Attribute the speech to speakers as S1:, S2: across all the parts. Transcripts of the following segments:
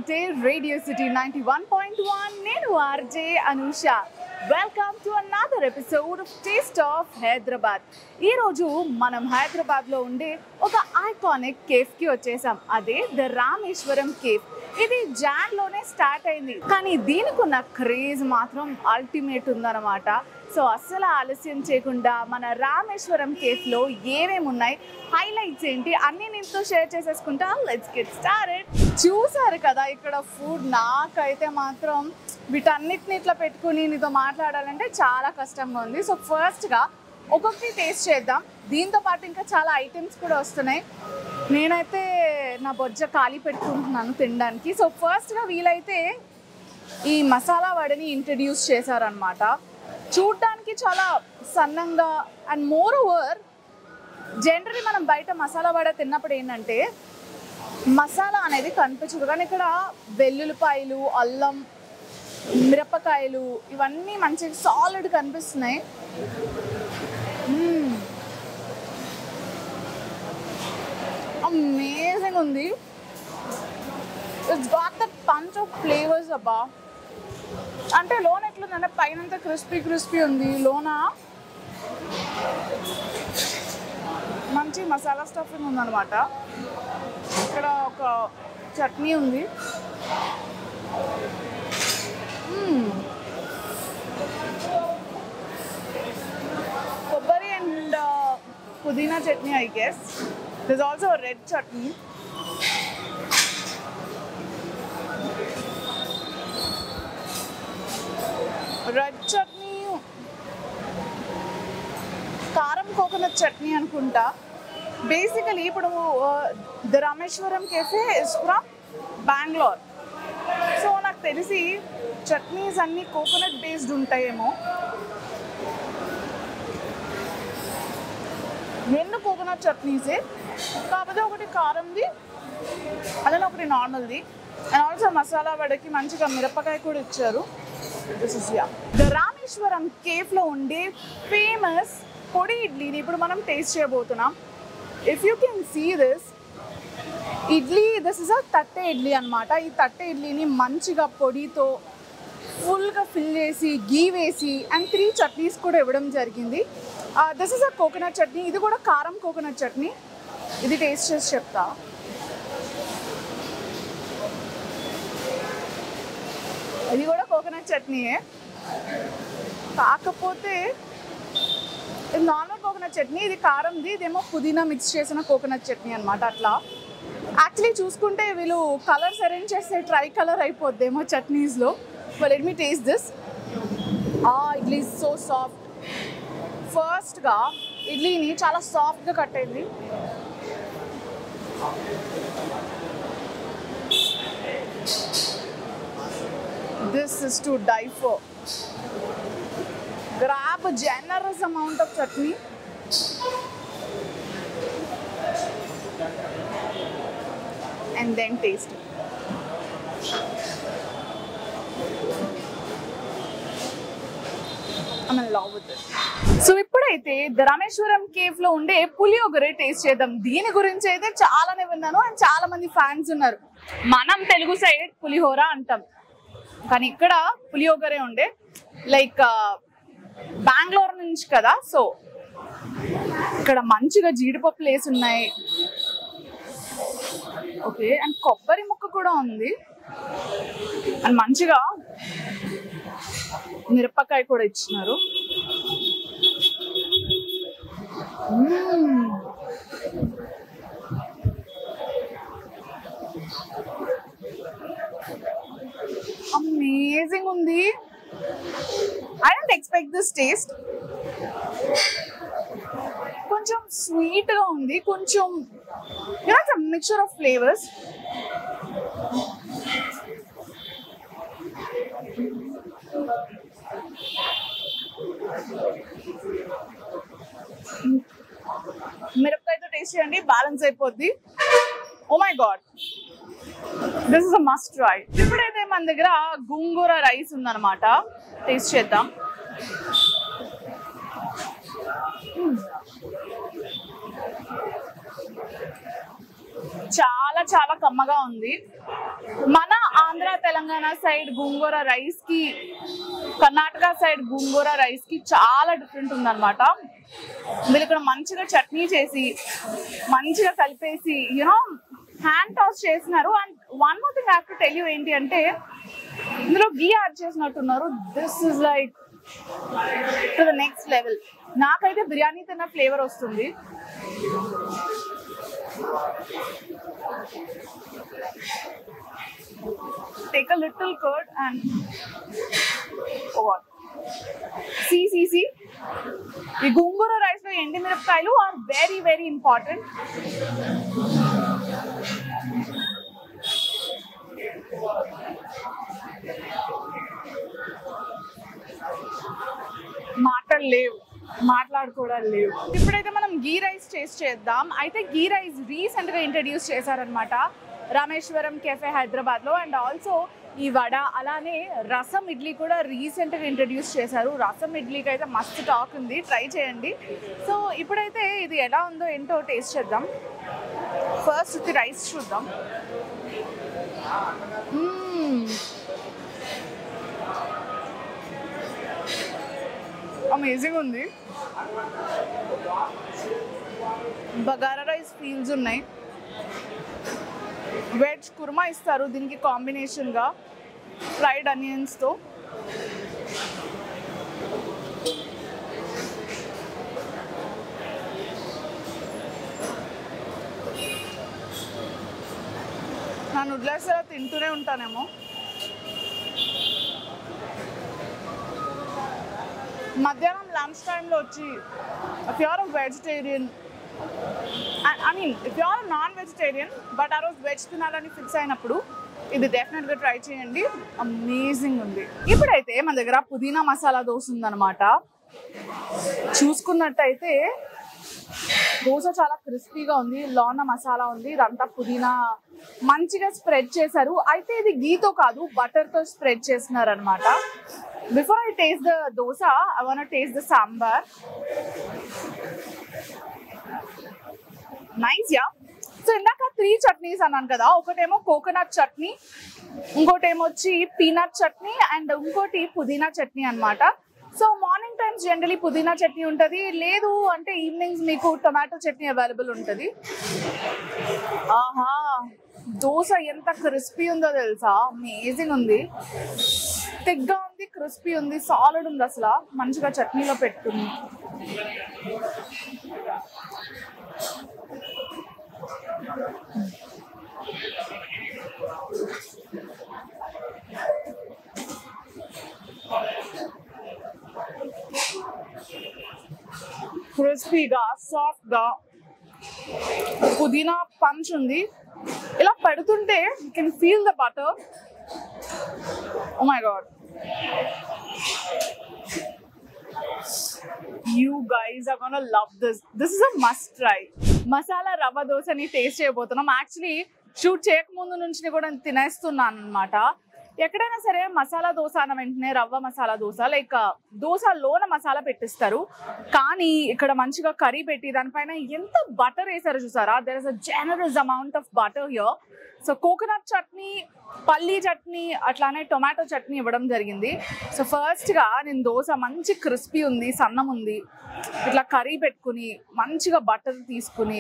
S1: వింటే radio city ninety one point one నేను RJ Anusha welcome to another episode of taste of Hyderabad ఈరోజు మనం హైదరాబాద్లో ఉండే ఒక ఐకానిక్ కేఫ్కి వచ్చేసాం అదే ద రామేశ్వరం కేఫ్ ఇది జాన్లోనే స్టార్ట్ అయింది కానీ దీనికి ఉన్న క్రేజ్ మాత్రం అల్టిమేట్ ఉందన్నమాట సో అస్సలు ఆలస్యం చేయకుండా మన రామేశ్వరం కేఫ్లో ఏమేమి ఉన్నాయి హైలైట్స్ ఏంటి అన్ని నీతో షేర్ చేసేసుకుంటా లెట్స్ గెట్ స్టార్ట్ చూసారు కదా ఇక్కడ ఫుడ్ నాకైతే మాత్రం వీటన్నిటిని ఇట్లా పెట్టుకుని నీతో మాట్లాడాలంటే చాలా కష్టంగా ఉంది సో ఫస్ట్గా ఒక్కొక్కటి టేస్ట్ చేద్దాం దీంతో పాటు ఇంకా చాలా ఐటమ్స్ కూడా వస్తున్నాయి నేనైతే నా బొజ్జ ఖాళీ పెట్టుకుంటున్నాను తినడానికి సో ఫస్ట్గా వీలైతే ఈ మసాలా వడని ఇంట్రడ్యూస్ చేశారనమాట చూడ్డానికి చాలా సన్నంగా అండ్ మోర్ ఓవర్ జనరలీ మనం బయట మసాలా వడ తిన్నప్పుడు ఏంటంటే మసాలా అనేది కనిపించదు కానీ ఇక్కడ వెల్లుల్లిపాయలు అల్లం మిరపకాయలు ఇవన్నీ మంచిగా సాలిడ్ కనిపిస్తున్నాయి అమేజింగ్ ఉంది it's got the punch of flavours అబ్బా అంటే లోన్ ఎట్లుందంటే పైన క్రిస్పీ క్రిస్పీ ఉంది లోన మంచి మసాలా స్టఫింగ్ ఉందన్నమాట ఇక్కడ ఒక చట్నీ ఉంది మ్మ్. కొబ్బరి అండ్ పుదీనా chutney I guess this also red chutney red chutney కారం కోకోనట్ చట్నీ అనుకుంటా బేసికలీ ఇప్పుడు the Rameshwaram cafe is from Bengaluru so నాకు తెలిసి చట్నీస్ అన్నీ కోకోనట్ బేస్డ్ ఉంటాయేమో రెండు కోకోనట్ చట్నీసే కాకపోతే ఒకటి కారంది అదే ఒకటి నార్మల్ది అండ్ ఆల్సో మసాలా వడకి మంచిగా మిరపకాయ కూడా ఇచ్చారు this is yeah the Rameshwaram కేఫ్లో ఉండే ఫేమస్ పొడి ఇడ్లీని ఇప్పుడు మనం టేస్ట్ చేయబోతున్నాం if you can see this idli this is a thatte idli అన్నమాట ఈ తట్టె ఇడ్లీని మంచిగా పొడితో ఫుల్గా ఫిల్ చేసి గీ వేసి అండ్ త్రీ చట్నీస్ కూడా ఇవ్వడం జరిగింది this is a coconut chutney ఇది కూడా కారం కోకోనట్ చట్నీ ఇది టేస్ట్ చేసి చెప్తా ఇది కూడా కోకోనట్ చట్నీయే కాకపోతే ఇది నార్మల్ కోకోనట్ చట్నీ ఇది కారంది ఇదేమో పుదీనా మిక్స్ చేసిన కోకోనట్ చట్నీ అనమాట అట్లా యాక్చువల్లీ చూసుకుంటే వీళ్ళు కలర్స్ అరేంజ్ చేస్తే ట్రై కలర్ అయిపోద్దేమో చట్నీస్లో but let me taste this uh idli so soft ఫస్ట్గా ఇడ్లీని చాలా సాఫ్ట్గా కట్టేది This is to die for. Grab a generous amount of chutney. And then taste it. I'm in love with it. So ఇప్పుడైతే the Rameshwaram cafe లో ఉండే పులియోగరే taste చేద్దాం దీని గురించి అయితే చాలానే విన్నాను అండ్ చాలా మంది ఫ్యాన్స్ ఉన్నారు మనం తెలుగు సైడ్ పులిహోర అంటాం కానీ ఇక్కడ పులియోగరే ఉండే లైక్ బెంగళూరు నుంచి కదా సో ఇక్కడ మంచిగా జీడిపప్పు వేసి ఉన్నాయి ఓకే అండ్ కొబ్బరి ముక్క కూడా ఉంది అండ్ మంచిగా మిరపకాయ కూడా ఇచ్చినారు మ్మ్. అమేజింగ్ ఉంది I don't expect this taste కొంచెం స్వీట్ గా ఉంది కొంచెం యూనో మిక్చర్ ఆఫ్ ఫ్లేవర్స్ మిరపకాయతో టేస్ట్ చేయండి బ్యాలెన్స్ అయిపోద్ది oh my god this is a must try ఇప్పుడైతే మన దగ్గర గుంగూర రైస్ ఉందన్నమాట టేస్ట్ చేద్దాం చాలా చాలా కమ్మగా ఉంది మన ఆంధ్ర తెలంగాణ సైడ్ గోంగూర రైస్ కి కర్ణాటక సైడ్ గోంగూర రైస్ కి చాలా డిఫరెంట్ ఉందన్నమాట వీళ్ళు ఇక్కడ మంచిగా చట్నీ చేసి మంచిగా కలిపేసి యూనో హ్యాండ్ టాస్ చేసినారు and one more thing have to tell you ఏంటి అంటే ఇందులో గీ యాడ్ చేసినట్టున్నారు this is like to the next level నాకైతే బిర్యానీ తిన్న ఫ్లేవర్ వస్తుంది take a little curd and oh what see see see ఈ గోంగూర rice లో ఎండి మిరపకాయలు ఆర్ వెరీ వెరీ ఇంపార్టెంట్ మాటలు లేవు మాట్లాడుకోవడాలు లేవు ఇప్పుడైతే మనం గీ రైస్ టేస్ట్ చేద్దాం అయితే గీ రైస్ రీసెంట్ గా ఇంట్రడ్యూస్ చేశారనమాట రామేశ్వరం కెఫే హైదరాబాద్ లో అండ్ ఆల్సో ఈ వడ అలానే రసం ఇడ్లీ కూడా రీసెంట్ గా ఇంట్రడ్యూస్ చేశారు రసం ఇడ్లీకి అయితే మస్తు టాక్ ఉంది ట్రై చేయండి సో ఇప్పుడైతే ఇది ఎలా ఉందో ఏంటో టేస్ట్ చేద్దాం ఫస్ట్ ఇది రైస్ చూద్దాం మ్మ్. అమేజింగ్ ఉంది బగారా రైస్ ఫీల్స్ ఉన్నాయి వెజ్ కుర్మా ఇస్తారు దీనికి కాంబినేషన్గా ఫ్రైడ్ అనియన్స్తో నన్ను వదిలేసారా తింటూనే ఉంటానేమో మధ్యాహ్నం లంచ్ టైంలో వచ్చి if you are vegetarian I mean if you are non vegetarian but ఆ రోజు వెజ్ తినాలని ఫిక్స్ అయినప్పుడు ఇది డెఫినెట్గా ట్రై చేయండి అమేజింగ్ ఉంది ఇప్పుడైతే మన దగ్గర పుదీనా మసాలా దోశ ఉందన్నమాట చూసుకున్నట్టయితే దోశ చాలా క్రిస్పీగా ఉంది లోన మసాలా ఉంది ఇదంతా పుదీనా మంచిగా స్ప్రెడ్ చేశారు అయితే ఇది గీతో కాదు బటర్ తో స్ప్రెడ్ చేస్తున్నారు అనమాట before I taste the dosa I want taste the sambar nice yeah so ఇందాక త్రీ చట్నీస్ అన్నాను కదా ఒకటేమో కోకోనట్ చట్నీ ఇంకోటి ఏమో వచ్చి పీనట్ చట్నీ అండ్ ఇంకోటి పుదీనా చట్నీ అన్నమాట సో మార్నింగ్ టైమ్స్ జనరలీ పుదీనా చట్నీ ఉంటుంది లేదు అంటే ఈవినింగ్స్ మీకు టొమాటో చట్నీ అవైలబుల్ ఉంటుంది ఆహా దోశ ఎంత క్రిస్పీ ఉందో తెలుసా అమేజింగ్ ఉంది థిక్గా ఉంది క్రిస్పీ ఉంది సాలిడ్ ఉంది అసలు మంచిగా చట్నీలో పెట్టుకుంది క్రిస్పీగా సాఫ్ట్గా పుదీనా పంచ్ ఉంది ఇలా పెడుతుంటే you can feel the butter oh my god you guys are gonna love this this is a must try masala rava దోశని టేస్ట్ చేయబోతున్నాం యాక్చువల్లీ షూట్ చేయకముందు నుంచి కూడా నేను తినేస్తున్నాను అనమాట ఎక్కడైనా సరే మసాలా దోశ అన్న వెంటనే రవ్వ మసాలా దోశ లైక్ దోశ లోన మసాలా పెట్టిస్తారు కానీ ఇక్కడ మంచిగా కర్రీ పెట్టి దానిపైన ఎంత బటర్ వేసారో చూసారా there is a generous amount of butter here so coconut chutney పల్లీ చట్నీ అట్లానే టొమాటో చట్నీ ఇవ్వడం జరిగింది సో ఫస్ట్గా నేను దోశ మంచి క్రిస్పీ ఉంది సన్నం ఉంది ఇట్లా కర్రీ పెట్టుకుని మంచిగా బటర్ తీసుకుని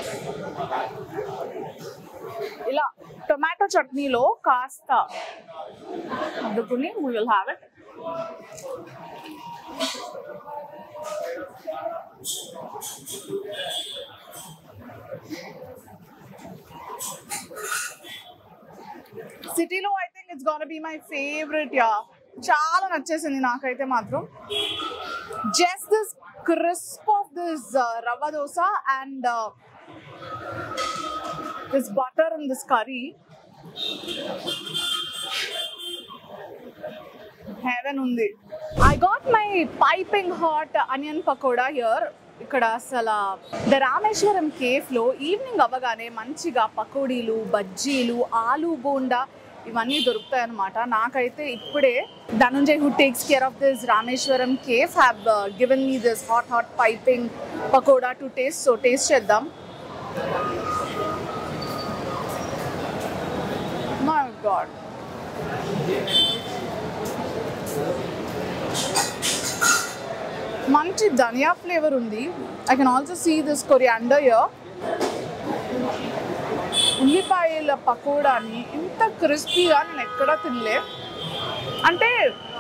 S1: ఇలా టొమాటో చట్నీలో కాస్త అద్దుకుని వీ విల్ హ్యావ్ ఇట్ సిటీలో I think it's gonna be my favourite yeah చాలా నచ్చేసింది నాకైతే మాత్రం just this crisp of this rava dosa and this butter and this curry heaven ఉంది I got my piping hot onion pakoda here ఇక్కడ అసలు the Rameshwaram cafe లో evening అవ్వగానే మంచిగా పకోడీలు బజ్జీలు ఆలు బోండా ఇవన్నీ దొరుకుతాయి అనమాట నాకైతే ఇప్పుడే Dhananjay who takes care of this Rameshwaram cafe have given me this hot hot piping pakoda to taste so taste చేద్దాం గాడ్ మంచి ధనియా ఫ్లేవర్ ఉంది I can also see this coriander here ఉల్లిపాయల పకోడాని ఇంత క్రిస్పీగా నేను ఎక్కడా తినలే అంటే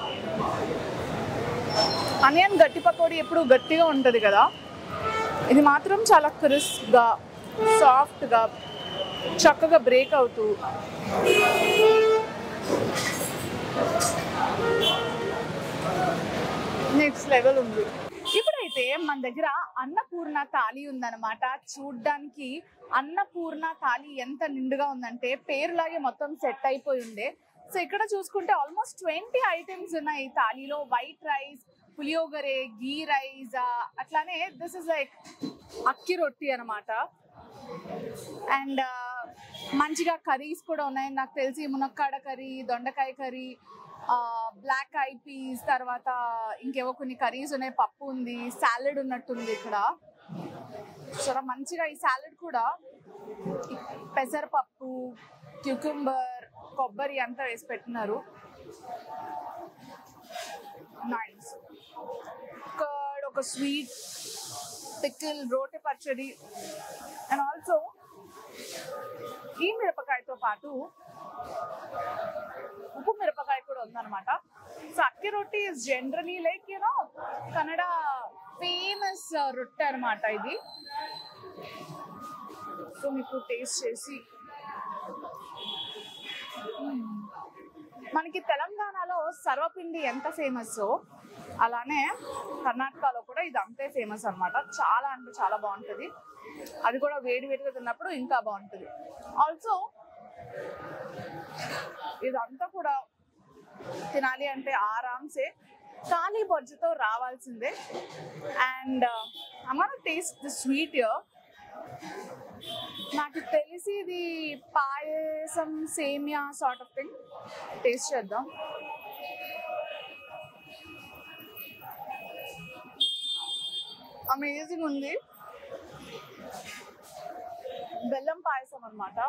S1: అనియన్ గట్టి పకోడీ ఎప్పుడు గట్టిగా ఉంటుంది కదా ఇది మాత్రం చాలా క్రిస్ప్గా సాఫ్ట్గా చక్కగా బ్రేక్ అవుతూ నెక్స్ట్ లెవెల్ ఉంది ఇప్పుడైతే మన దగ్గర అన్నపూర్ణ థాలి ఉందన్నమాట చూడ్డానికి అన్నపూర్ణ థాలి ఎంత నిండుగా ఉందంటే పేరులాగే మొత్తం సెట్ అయిపోయి ఉండే సో ఇక్కడ చూసుకుంటే ఆల్మోస్ట్ ట్వంటీ ఐటమ్స్ ఉన్నాయి ఈ థాలీలో white rice puliyogare ghee rice అట్లానే this is like akki rotti అనమాట అండ్ మంచిగా కర్రీస్ కూడా ఉన్నాయి నాకు తెలిసి మునక్కాడ కర్రీ దొండకాయ కర్రీ బ్లాక్ ఐ పీస్ తర్వాత ఇంకేవో కొన్ని కర్రీస్ ఉన్నాయి పప్పు ఉంది సాలెడ్ ఉన్నట్టుంది ఇక్కడ చాలా మంచిగా ఈ సాలెడ్ కూడా పెసరపప్పు క్యూకుంబర్ కొబ్బరి అంతా వేసి పెట్టినారు నైస్ కర్డ్ ఒక స్వీట్ పికిల్ రోటి పచ్చడి అండ్ ఆల్సో ఈ మిరపకాయతో పాటు ఉప్పు మిరపకాయ కూడా ఉందన్నమాట so akki rotti is generally like you know Kannada famous rotti అనమాట ఇది సో మీకు టేస్ట్ చేసి మ్మ్. మనకి తెలంగాణలో సర్వపిండి ఎంత ఫేమస్ అలానే కర్ణాటకలో కూడా ఇది అంతే ఫేమస్ అన్నమాట చాలా అంటే చాలా బాగుంటుంది అది కూడా వేడి వేడిగా తిన్నప్పుడు ఇంకా బాగుంటుంది ఆల్సో ఇదంతా కూడా తినాలి అంటే ఆరామ్సే ఖాళీ బొజ్జుతో రావాల్సిందే అండ్ అమ్మ టేస్ట్ ది స్వీట్ నాకు తెలిసి ఇది payasam semiya sort of thing taste చేద్దాం అమేజింగ్ ఉంది బెల్లం పాయసం అన్నమాట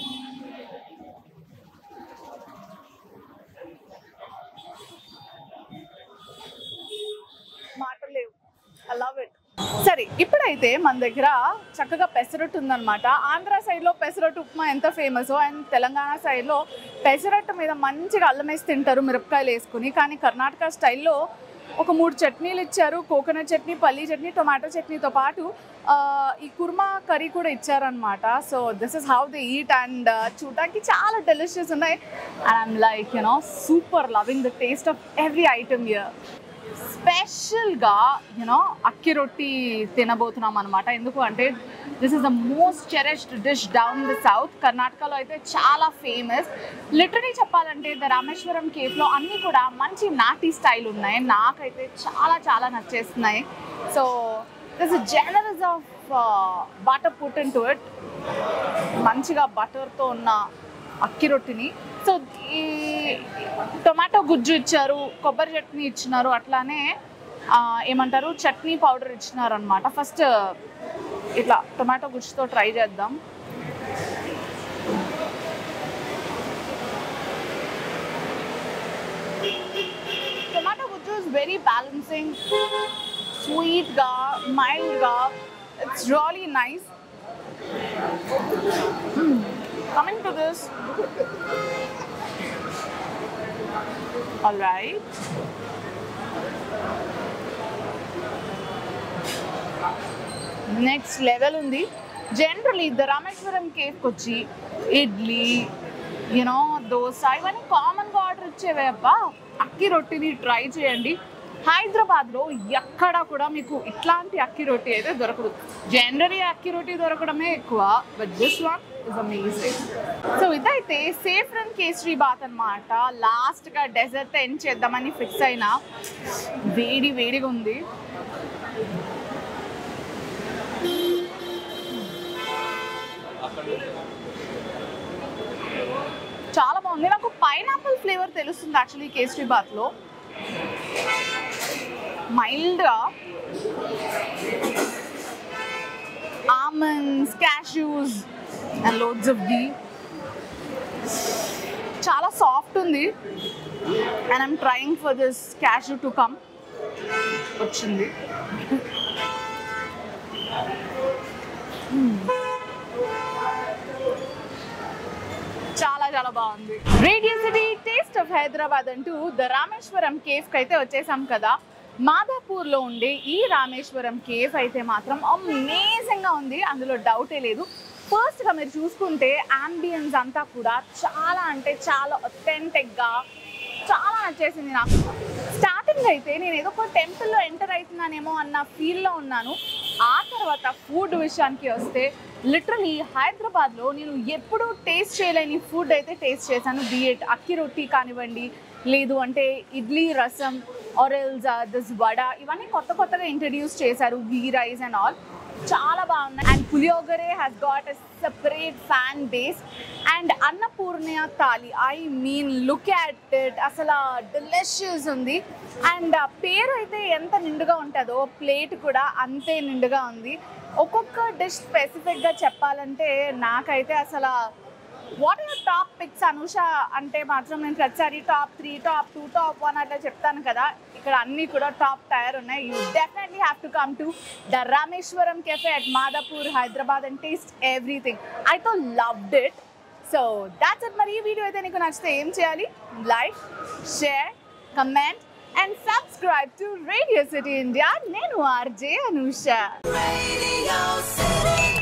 S1: మాటలు లేవు ఐ లవ్ ఇట్ సరే ఇప్పుడైతే మన దగ్గర చక్కగా పెసరట్టు ఉందన్నమాట ఆంధ్ర సైడ్లో పెసరట్టు ఉప్మా ఎంత ఫేమస్ అండ్ తెలంగాణ సైడ్లో పెసరట్టు మీద మంచిగా అల్లం వేసి తింటారు మిరపకాయలు వేసుకుని కానీ కర్ణాటక స్టైల్లో ఒక మూడు చట్నీలు ఇచ్చారు కోకోనట్ చట్నీ పల్లీ చట్నీ టొమాటో చట్నీతో పాటు ఆ, ఈ కుర్మా కర్రీ కూడా ఇచ్చారనమాట so this is how they eat and చూడడానికి చాలా డెలిషియస్ ఉన్నాయి and I'm like you know super loving the taste of every item here స్పెషల్గా యూనో అక్కి రొట్టి తినబోతున్నాం అనమాట ఎందుకు అంటే this is the most cherished dish down the south కర్ణాటకలో అయితే చాలా ఫేమస్ లిటరలీ చెప్పాలంటే ద రామేశ్వరం కేఫ్లో అన్నీ కూడా మంచి నాటి స్టైల్ ఉన్నాయి నాకైతే చాలా చాలా నచ్చేస్తున్నాయి so this generous of butter put in to it మంచిగా బటర్తో ఉన్న అక్కి రొట్టిని సో ఈ టొమాటో గుజ్జు ఇచ్చారు కొబ్బరి చట్నీ ఇచ్చినారు అట్లానే ఆ, ఏమంటారు చట్నీ పౌడర్ ఇచ్చినారు అనమాట ఫస్ట్ ఇట్లా టొమాటో గుజ్జుతో ట్రై చేద్దాం టొమాటో గుజ్జు ఇస్ వెరీ బ్యాలెన్సింగ్ స్వీట్గా మైల్డ్గా it's really nice coming to this All right. Next level ఉంది జనరలీ ద రామేశ్వరం కేఫ్కి వచ్చి ఇడ్లీ యూనో దోశ ఇవన్నీ కామన్గా ఆర్డర్ ఇచ్చేవే అబ్బా అక్కి రొట్టిని ట్రై చేయండి హైదరాబాద్లో ఎక్కడ కూడా మీకు ఇట్లాంటి అక్కి రొట్టి అయితే దొరకదు జనరలీ అక్కి రొట్టి దొరకడమే ఎక్కువ but this one is amazing so ఇదైతే సేఫ్ రన్ కేసరి బాత్ అనమాట లాస్ట్గా డెజర్ట్ ఎండ్ చేద్దామని ఫిక్స్ అయినా వేడి వేడిగా ఉంది చాలా బాగుంది నాకు పైనాపిల్ ఫ్లేవర్ తెలుస్తుంది యాక్చువల్లీ కేసరి బాత్లో మైల్డ్గా almonds cashews and loads of ghee చాలా సాఫ్ట్ ఉంది and I'm trying for this cash to come వచ్చింది చాలా చాలా బాగుంది radio city taste of Hyderabad అంటూ ద రామేశ్వరం కేఫ్ కి అయితే వచ్చేసాం కదా మాదాపూర్ లో ఉండే ఈ రామేశ్వరం కేఫ్ అయితే మాత్రం అమేజింగ్ గా ఉంది అందులో డౌటే లేదు ఫస్ట్ గా మీరు చూసుకుంటే అంబియన్స్ అంతా కూడా చాలా అంటే చాలా అథెంటిక్ గా చాలా నచ్చేసింది నాకు స్టార్టింగ్ అయితే నేను ఏదో ఒక టెంపుల్లో ఎంటర్ అవుతున్నానేమో అన్న ఫీల్లో ఉన్నాను ఆ తర్వాత ఫుడ్ విషయానికి వస్తే లిటరలీ హైదరాబాద్లో నేను ఎప్పుడూ టేస్ట్ చేయలేని ఫుడ్ అయితే టేస్ట్ చేశాను బిఎట్ అక్కి రొట్టి కానివ్వండి లేదు అంటే ఇడ్లీ రసం ఆరెల్స్ దిస్ వడ ఇవన్నీ కొత్త కొత్తగా ఇంట్రడ్యూస్ చేశారు గీ రైస్ అండ్ ఆల్ చాలా బాగున్నాయి and puliyogare has got a separate fan base and Annapurna thali I mean look at it అసలు డెలిషియస్ ఉంది అండ్ పేరు అయితే ఎంత నిండుగా ఉంటుందో ప్లేట్ కూడా అంతే నిండుగా ఉంది ఒక్కొక్క డిష్ స్పెసిఫిక్గా చెప్పాలంటే నాకైతే అసలు what are top picks Anusha అంటే మాత్రం నేను ప్రతిసారి top three top two top one అట్లా చెప్తాను కదా ఇక్కడ అన్నీ కూడా టాప్ టైర్ ఉన్నాయి you definitely have to come to the Rameshwaram cafe at Madhapur Hyderabad and taste everything I too loved it so that's it మరి ఈ వీడియో అయితే నీకు నచ్చితే ఏం చేయాలి like share comment and subscribe to radio city India నేను RJ Anusha
S2: Radio City.